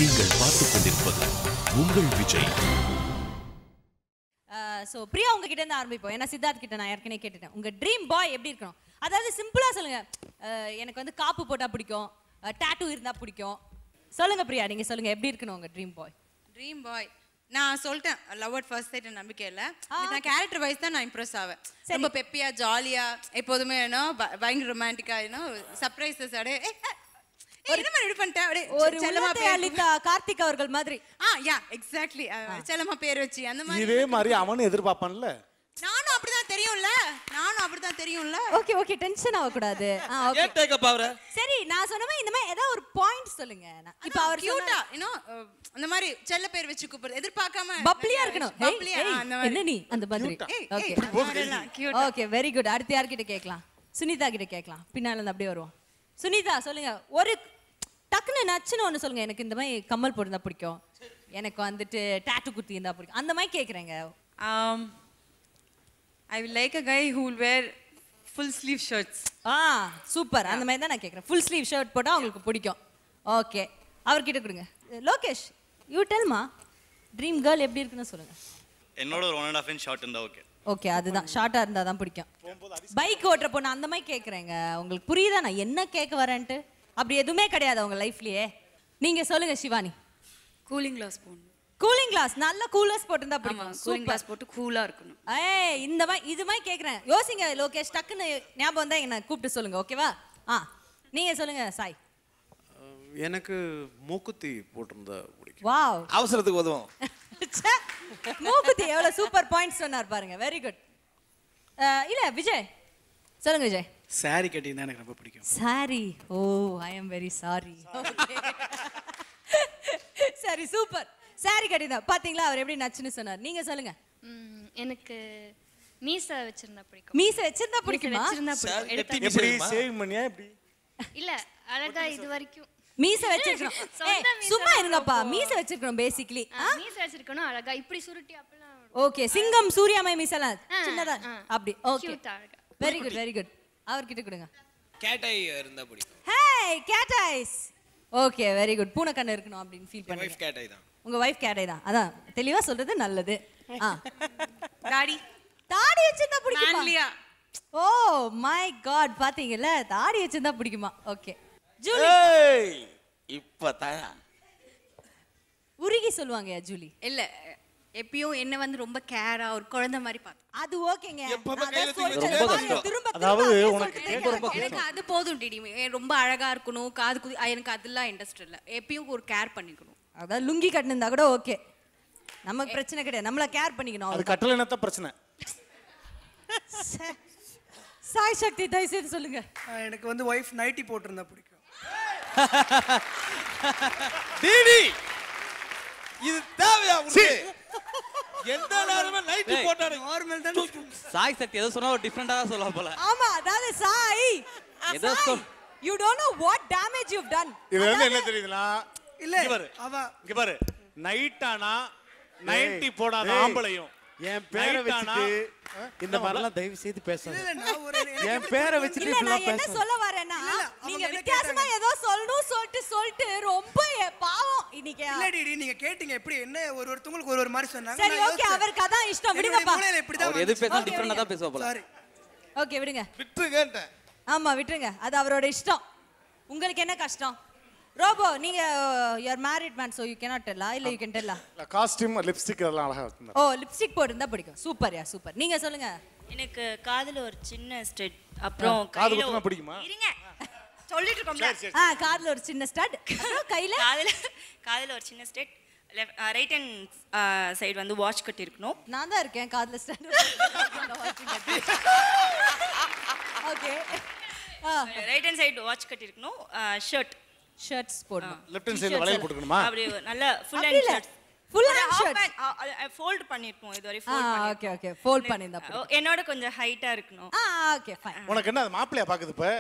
நீங்கள் பார்த்துக் கொண்டிருப்பது உங்கள் விஜய் ஸோ பிரியா உங்ககிட்ட இருந்து ஆரம்பிப்போம் ஏன்னா சித்தார்த் கிட்ட நான் ஏற்கனவே கேட்டுட்டேன் உங்க ட்ரீம் பாய் எப்படி இருக்கணும் அதாவது சிம்பிளா சொல்லுங்க அஹ், எனக்கு வந்து காப்பு போட்டா பிடிக்கும் டாட்டூ இருந்தா பிடிக்கும் சொல்லுங்க பிரியா நீங்க சொல்லுங்க எப்படி இருக்கணும் உங்க ட்ரீம் பாய் ட்ரீம் பாய் நான் சொல்லிட்டேன் லவ் அட் ஃபர்ஸ்ட் சைட் நம்பிக்கை இல்லை நான் கேரக்டர் வைஸ் தான் நான் இம்ப்ரெஸ் ஆவேன் ரொம்ப பெப்பியா ஜாலியா எப்போதுமே ஏன்னா பயங்கர ரொமான்டிக்கா ஏன்னா சர்ப்ரைசஸ் அப்படியே ஏய், ஏய், ஏய், என்ன மாதிரி இப்படி பண்ணிட்டேன் அப்படியே ஒரு செல்லமா உள்ளத்தை பேர் அளித்த கார்த்திக் அவர்கள் மாதிரி ஆ யா எக்ஸாக்ட்லி செல்லமா பேர் வச்சு அந்த மாதிரி இதே மாதிரி அவனும் எதிர்பார்ப்பான்ல நானும் அப்படிதான் தெரியும்ல நானும் அப்படிதான் தெரியும்ல ஓகே ஓகே டென்ஷன் ஆகக்கூடாது ஆ, okay. ஏன் டேக்கப் ஆகுற சரி நான் சொன்ன மாதிரி இந்த மாதிரி ஏதாவது ஒரு பாயிண்ட் சொல்லுங்க நான் இப்ப அவர் கியூட்டா இன்னும் அந்த மாதிரி செல்ல பேர் வச்சு கூப்பிடுறது எதிர்பார்க்காம பப்ளியா இருக்கணும் ஏய், பப்ளியா ஏய், அந்த மாதிரி என்ன நீ அந்த மாதிரி ஏய், ஓகே ஏய், அந்த மாதிரிலாம் cute ஆ. ஓகே வெரி குட் அடுத்து யார்கிட்ட கேட்கலாம் சுனிதா கிட்ட கேட்கலாம் பின்னால இருந்து அப்படியே வருவோம் சுனிதா சொல்லுங்க ஒரு டக்குன்னு நச்சுன்னு ஒன்று சொல்லுங்க எனக்கு இந்த மாதிரி கம்மல் போட்டிருந்தா பிடிக்கும் எனக்கு வந்துட்டு டாட்டு குத்தி இருந்தா பிடிக்கும் அந்த மாதிரி கேட்குறேங்க Um, I will like a guy who will wear full sleeve shirts. ஆ சூப்பர் அந்த மாதிரி தான் நான் கேட்குறேன் ஃபுல் ஸ்லீவ் ஷர்ட் போட்டால் உங்களுக்கு பிடிக்கும் ஓகே அவர்கிட்ட கொடுங்க Lokesh you tell me dream girl எப்படி இருக்குன்னு சொல்லுங்க என்னோட ஒரு one and half inch short இருந்தா ஓகே ஓகே அதுதான் ஷார்ட்டாக இருந்தால் தான் பிடிக்கும் பைக் ஓட்டுற பொண்ணு அந்த மாதிரி கேட்குறேங்க உங்களுக்கு புரியுதா நான் என்ன கேட்க வரேன்ட்டு அப்படி எதுவுமே கிடையாது உங்க லைஃப்லயே நீங்க சொல்லுங்க சிவானி கூலிங் கிளாஸ் போடணும் கூலிங் கிளாஸ் நல்ல கூலர்ஸ் போட்டிருந்தா ஆமா பிடிக்கும் கூலிங் சூப்பர் கிளாஸ் போட்டு கூலா இருக்கணும் ஏய் இந்த மாதிரி இது மாதிரி கேட்குறேன் யோசிங்க லோகேஷ் டக்குன்னு ஞாபகம் வந்தா என்ன கூப்பிட்டு சொல்லுங்க ஓகேவா ஆ நீங்க சொல்லுங்க சாய் எனக்கு மூக்குத்தி போட்டிருந்தா பிடிக்கும் வாவ் அவசரத்துக்கு உதவும் ச்சே, மூக்குத்தி எவ்வளவு சூப்பர் பாயிண்ட் சொன்னார் பாருங்க வெரி குட் இல்ல விஜய் சொல்லுங்க விஜய் சாரி கட்டியிருந்தா எனக்கு ரொம்ப பிடிக்கும் sorry oh I am very sorry சரி சூப்பர் சாரி கட்டிதா பாத்தீங்களா அவர் எப்படி நச்சுன்னு சொன்னார் நீங்க சொல்லுங்க ம், எனக்கு மீசை வச்சிருந்தா பிடிக்கும் மீச வச்சிருந்தா மீசை பிடிக்குமா வச்சிருந்தா சார், பிடிக்கும் எடுத்தா எப்படி எப்படி தெரியுமா? சேவிங் பண்ணியா எப்படி இல்ல அழகா இது வரைக்கும் மீச வச்சிருக்கணும் சொந்த ஏய், மீசை சும்மா தான் இருங்கப்பா ரொம்ப- மீச வச்சிருக்கணும் பேசிக்கலி ஆ, மீசை வச்சிருக்கணும் அழகா இப்படி சுருட்டி அப்பெல்லாம் ஓகே சிங்கம் சூர்யாமை மீசலாம் ஆ, சின்னதா ஆ. அப்படி ஓகே Cute ஆ அழகா. வெரி குட் வெரி குட் அவர்கிட்ட கொடுங்க கேட்டை இருந்தா பிடிக்கும் hey cat eyes okay very good பூனை கண்ணு இருக்கணும் அப்படின்னு ஃபீல் வைஃப் பண்ணுங்க கேட்டை தான் உங்க வைஃப் கேட்டை தான் அதான் தெளிவா சொல்றது நல்லது ஆ தாடி தாடி வச்சிருந்தா பிடிக்குமா மேன்லியா ஓ மை காட் பாத்தீங்கல்ல தாடி வச்சிருந்தா பிடிக்குமா ஓகே ஜூலி ஏய் இப்பதான் உருகி சொல்லுவாங்க ஜூலி இல்ல எப்பயும் என்ன வந்து ரொம்ப கேரா ஒரு குழந்தை மாதிரி பார்த்து அது ஓகேங்க எப்பவுமே நான் கையில அதான் தூக்கி சொல்லிட்டேன். வச்சுட்டே பாருங்க, இருக்கணும். திரும்ப திரும்ப அதாவது அப்படியே உனக்கு சொல்லிட்டே கேட்க இருக்காங்க. எனக்கு அது போதும் டிடி ரொம்ப அழகா இருக்கணும் காது குதி அஹ் எனக்கு அதெல்லாம் இன்ட்ரெஸ்ட் இல்ல எப்பயும் ஒரு கேர் பண்ணிக்கணும் அதான் லுங்கி கட்டினிருந்தா கூட ஓகே நமக்கு பிரச்சனை கிடையாது நம்மள கேர் பண்ணிக்கணும் அது அவ்வளவுதான். கட்டலைன்னா பிரச்சனை சே. சாய் சக்தி தயவு செய்து சொல்லுங்க ஆஹ் எனக்கு வந்து ஒய்ஃப் நைட்டி போட்டிருந்தா பிடிக்கும் டிடி இது தேவையா உங்களுக்கு எந்த நேரமே நைட்டு போட்டாரு நார்மல் தான் சாய் சக்தி ஏதோ சொன்னா ஒரு டிஃப்ரெண்டா தான் சொல்லுவா போல ஆமா அதாவது சாய் ஏதோ சொல். You don't know what damage you done இது வந்து என்ன தெரியுதுன்னா இல்ல இங்க பாரு அவ இங்க பாரு நைட் ஆனா நைன்டி போடாத ஏய். ஆம்பளையும் என் பேரை Night ஆனா- வச்சுட்டு இந்த மாதிரிலாம் தயவு செய்து இல்ல பேசாத இல்ல நான் ஒரு எனக்கு என் எப்படி பேரை தெரியும் வச்சுட்டு இல்ல நான் இப்படிலாம் என்ன பேசாத சொல்ல வரேன்னா இல்ல, இல்ல, அவங்க நீங்க என்ன வித்தியாசமா கேட்டாங்க? ஏதோ சொல்லணும் சொல்லிட்டு சொல்லிட்டு ரொம்ப எ- பாவம் இன்னைக்கு இல்ல டிடி நீங்க கேட்டீங்க எப்படி என்ன ஒரு ஒருத்தவங்களுக்கு ஒரு ஒரு மாதிரி சொன்னாங்க சரி ஓகே அவருக்கு அதான் இஷ்டம் விடுங்கப்பா அவர் எது பேசினா Okay, டிஃப்ரெண்டா தான் விடுங்க. பேசுவா போல சாரி ஓகே விடுங்க விட்டுருங்கன்ட்டேன் ஆமா விட்டுருங்க அது அவரோட இஷ்டம் உங்களுக்கு என்ன கஷ்டம் ரோபோ நீங்க you are married man so you cannot டெல்லா இல்ல யூ கேன் டெல்லா காஸ்டியூம் லிப்ஸ்டிக் அதெல்லாம் அழகா இருக்கும் ஓ லிப்ஸ்டிக் போட்டிருந்தா பிடிக்கும் சூப்பர் யா சூப்பர் நீங்க சொல்லுங்க எனக்கு காதுல ஒரு சின்ன ஸ்டெட் அப்புறம் காது கையில குத்துனா ஒரு- பிடிக்குமா இருங்க சொல்லிட்டு இருக்கோம்ல ஆ காதுல ஒரு சின்ன ஸ்டட் அப்புறம் கையில காதுல காதுல ஒரு சின்ன ஸ்டெட் ரைட் ஹேண்ட் சைடு வந்து வாட்ச் கட்டி இருக்கணும் நான் தான் இருக்கேன் காதுல stud okay right hand side watch கட்டி இருக்கணும் ஷர்ட் ஷர்ட்ஸ் போடணும் லெஃப்ட் ஹேண்ட் சைடுல வளையல் போட்டுக்கணுமா அப்படி நல்ல ஃபுல் அப்படி ஹேண்ட் இல்ல. Shirt Full hand shirt. Fold பண்ணிருப்போம் இது வரை ஆ ஃபோல்ட் ஓகே ஓகே ஃபோல்ட் பண்ணிருந்தா பிடிக்கும். என்னோட கொஞ்சம் ஹைட்டா இருக்கணும் ஆ ஓகே ஃபைன் உனக்கு என்ன அது மாப்பிள்ளையா பாக்குது இப்ப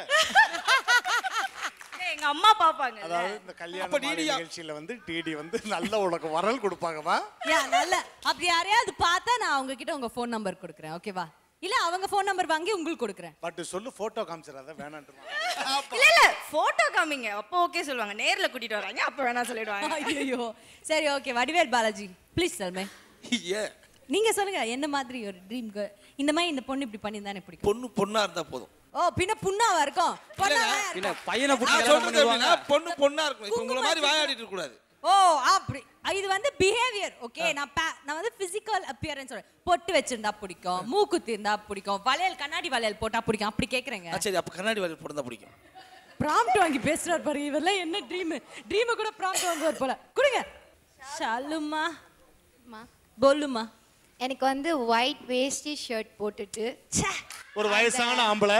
ஏய், எங்க அம்மா பாப்பாங்க அதாவது இந்த கல்யாண அப்ப மாலை டிடியா? நிகழ்ச்சியில வந்து டிடி வந்து நல்ல உனக்கு வரல் கொடுப்பாங்கம்மா யா நல்ல அப்படி யாரையாவது பார்த்தா நான் அவங்க கிட்ட உங்க ஃபோன் நம்பர் கொடுக்குறேன் ஓகேவா இல்ல அவங்க ஃபோன் நம்பர் வாங்கி உங்களுக்கு கொடுக்குறேன் பட் சொல்லு போட்டோ காமிச்சிடாத வேணான்ட்டு இல்ல இல்ல போட்டோ காமிங்க அப்போ ஓகே சொல்லுவாங்க நேர்ல கூட்டிட்டு வராங்க அப்ப வேணா சொல்லிடுவாங்க ஐயோ சரி ஓகே வடிவேல் பாலாஜி ப்ளீஸ் சொல்மே ஏன் நீங்க சொல்லுங்க என்ன மாதிரி ஒரு ட்ரீம் இந்த மாதிரி இந்த பொண்ணு இப்படி பண்ணியிருந்தானே பிடிக்கும் பொண்ணு பொண்ணா இருந்தா போதும் ஓ பின்ன புண்ணாவா இருக்கும் பொண்ணாவா பின்ன பையனை பிடிச்சி நான் கல்யாணம் சொல்றது பண்ணிடுவாங்க எப்படின்னா, பொண்ணு பொண்ணா இருக்கும் இப்ப உங்களை மாதிரி வாயாடிட்டு இருக்க கூடாது ஓ அப்படி இது வந்து பிஹேவியர் ஓகே நான் pa- நான் வந்து பிசிக்கல் அப்பியரன்ஸ் சொல்றேன் பொட்டு வச்சிருந்தா பிடிக்கும் மூக்குத்தி இருந்தா பிடிக்கும் வளையல் கண்ணாடி வளையல் போட்டா பிடிக்கும் அப்படி கேக்குறேங்க ஆ, சரி அப்ப கண்ணாடி வரையில் போட்டு தான் பிடிக்கும் ப்ராம்ப்ட் வாங்கி பேசுறாரு பாருங்க இவரெல்லாம் என்ன ட்ரீம் ட்ரீம் கூட ப்ராம்ப்ட் வாங்குவார் போல கொடுங்க ஷாலுமா போலுமா எனக்கு வந்து ஒயிட் வேஷ்டி ஷர்ட் போட்டுட்டு ஒரு வயசான ஆம்பளை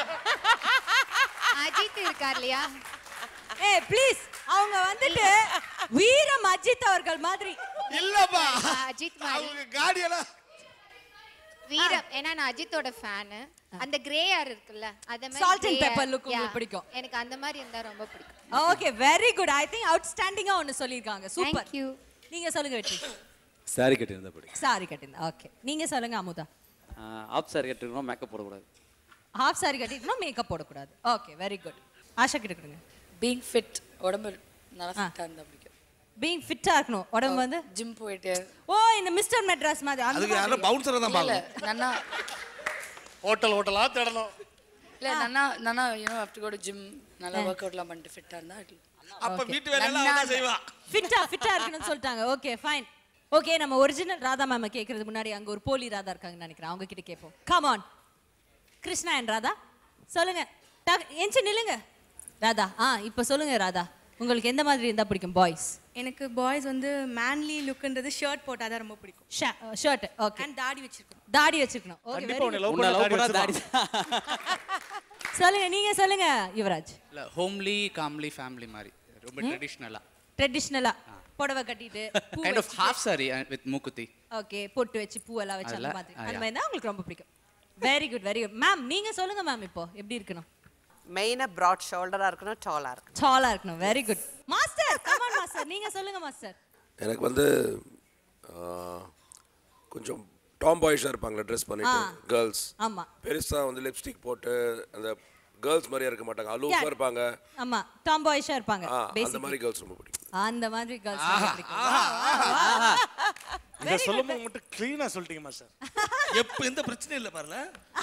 அஜித் இருக்கார் இல்லையா ஏ ப்ளீஸ் அவங்க வந்துட்டு வீரம் அஜித் அவர்கள் மாதிரி இல்லப்பா அஜித் மாதிரி அவங்க காடியெல்லாம் வீரம் ஏன்னா நான் அஜித்தோட ஃபேனு அந்த கிரே ஹேர் இருக்குல்ல அத மாதிரி Salt and grey pepper hair. look உங்களுக்கு Yeah. பிடிக்கும். எனக்கு அந்த மாதிரி இருந்தா ரொம்ப பிடிக்கும் okay very good I think அவுட்ஸ்டாண்டிங்கா ஒன்னு சொல்லிருக்காங்க சூப்பர் Thank you. நீங்க சொல்லுங்க வெற்றி சாரி கட்டியிருந்தா பிடிக்கும் சாரி கட்டிருந்தா ஓகே நீங்க சொல்லுங்க அமுதா ஆப் சாரி கட்டிருக்கணும் மேக்கப் போடக்கூடாது ஹாஃப் சாரி கட்டிக்கணும் மேக்கப் போடக்கூடாது ஓகே வெரி குட் ஆஷா கிட்ட கொடுங்க பீங் ஃபிட் உடம்பு நல்லா ஃபிட்டாக இருந்தால் பிடிக்கும் பீங் ஃபிட்டா இருக்கணும் உடம்பு வந்து ஜிம் போயிட்டு ஓ இந்த மிஸ்டர் மெட்ராஸ் மாதிரி அந்த அதுக்கு யாரும் மாதிரி. பவுன்சரை தான் இல்ல பார்க்கணும் நன்னா ஹோட்டல் ஹோட்டலா தேடணும் இல்ல நன்னா நன்னா you know have to go to gym நல்லா ஒர்க் அவுட்லாம் பண்ணிட்டு ஃபிட்டாக இருந்தால் அப்ப வீட்டு வேலையெல்லாம் அவன் தான் செய்வான் ஃபிட்டா ஃபிட்டா இருக்கணும்னு சொல்லிட்டாங்க ஓகே ஃபைன் ஓகே நம்ம ஒரிஜினல் ராதா மேம கேக்குறதுக்கு முன்னாடி அங்க ஒரு போலி ராதா இருக்காங்கன்னு நினைக்கிறேன் அவங்க கிட்ட கேட்போம் come on Krishna and Radha சொல்லுங்க டக்- எந்திச்சு நில்லுங்க ராதா ஆ இப்போ சொல்லுங்க ராதா உங்களுக்கு எந்த மாதிரி இருந்தா பிடிக்கும் பாய்ஸ் எனக்கு பாய்ஸ் வந்து மேன்லி லுக்ன்றது ஷர்ட் போட்டால் தான் ரொம்ப பிடிக்கும் ஷர்ட் ஓகே அண்ட் தாடி வச்சிருக்கணும் தாடி வச்சிருக்கணும் ஓகே கண்டிப்பா உன்னை லவ் உன்னை பண்ண love பண்ணா தாடி சொல்லுங்க நீங்க சொல்லுங்க யுவராஜ் இல்லை ஹோம்லி காம்லி ஃபேமிலி மாதிரி ரொம்ப ட்ரெடிஷ்னலாக ட்ரெடிஷ்னலா புடவை கட்டிட்டு பூ kind of half sari with மூக்குத்தி ஓகே பொட்டு வச்சு பூவெல்லாம் வச்சு அந்த அதெல்லாம், மாதிரி ஆ, அந்த yeah. மாதிரி தான் உங்களுக்கு ரொம்ப பிடிக்கும் very good very good ma'am நீங்க சொல்லுங்க மேம் இப்போ எப்படி இருக்கணும் மெயினாக ப்ராட் ஷோல்டராக இருக்கணும் டாலாக இருக்கணும் டாலா இருக்கணும் very good master come on master நீங்க சொல்லுங்க மாஸ்டர் எனக்கு வந்து ஆ, கொஞ்சம் டாம் பாய்ஸாக இருப்பாங்களே ட்ரெஸ் பண்ணிட்டு ஆ. கேர்ள்ஸ் ஆமா பெருசா வந்து லிப்ஸ்டிக் போட்டு அந்த கேர்ள்ஸ் மாதிரியா இருக்க மாட்டாங்க அலூஃபா Yeah. இருப்பாங்க ஆமா டாம் பாய்ஸா இருப்பாங்க ஆ, அந்த பேசிக்கலி மாதிரி கேர்ள்ஸ் ரொம்ப பிடிக்கும் அந்த மாதிரி கேர்ள்ஸ் பிடிக்கும் இதை சொல்லும் போது மட்டும் கிளீனா சொல்லிட்டீங்க மாஸ்டர் எப்ப எந்த பிரச்சனையும் இல்லை பாருல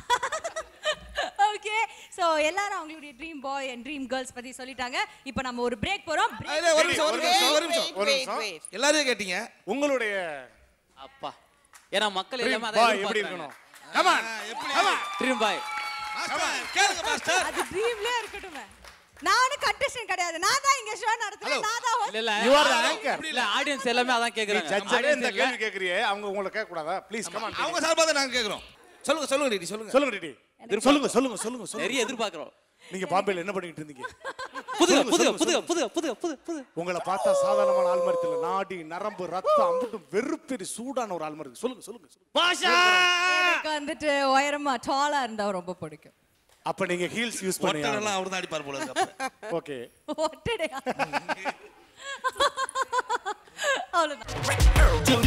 ஓகே சோ எல்லாரும் அவங்களுடைய dream boy and dream girls பத்தி சொல்லிட்டாங்க இப்போ நம்ம ஒரு பிரேக் போறோம் இல்ல, ஒரு நிமிஷம் ஒரு நிமிஷம் ஒரு நிமிஷம் ஒரு நிமிஷம் எல்லாரையும் கேட்டீங்க உங்களுடைய அப்பா ஏன்னா மக்கள் Dream எல்லாமே boy அதை எப்படி எதிர்பார்க்கறாங்க. இருக்கணும்? Come on. எப்படி ட்ரீம் பாய் கேளுங்க மாஸ்டர் அது ட்ரீம்லயே இருக்கட்டும் நானும் கண்டெஸ்டன் கிடையாது நான் தான் இங்க ஷோ நடத்துறேன் நான் தான் host. இல்ல இல்ல You are the anchor. இல்ல ஆடியன்ஸ் எல்லாமே அதான் நீ கேக்குறாங்க ஜட்ஜரே இந்த கேள்வி கேக்குறியே அவங்க உங்களை கேட்க கூடாதா ப்ளீஸ் கமான் அவங்க சார்பாக தான் நாங்க கேக்குறோம் சொல்லுங்க சொல்லுங்க டிடி சொல்லுங்க சொல்லுங்க டிடி சொல்லுங்க சொல்லுங்க சொல்லுங்க சொல்லுங்க நிறைய எதிர்பார்க்கறோம் நீங்க பாம்பேல என்ன பண்ணிட்டு இருந்தீங்க புதுக சொல்லுங்க, புதுக சொல்லுங்க, புதுக சொல்லுங்க. புதுக புதுக புது புது உங்களை பார்த்தா சாதாரணமான ஆள் மாதிரி தெரியல நாடி நரம்பு ரத்தம் அம்புட்டும் வெறுப்பெரி சூடான ஒரு ஆள் மாதிரி இருக்கு சொல்லுங்க சொல்லுங்க சொல்லுங்க. பாஷா எனக்கு வந்துட்டு உயரமா டாலா இருந்தா ரொம்ப பிடிக்கும் அப்ப நீங்க ஹீல்ஸ் யூஸ் பண்ணி ஒட்டடெல்லாம் அவர் தான் அடிப்பார் போல இருக்கு அப்ப. ஓகே ஒட்டடையா அவ்வளவுதான்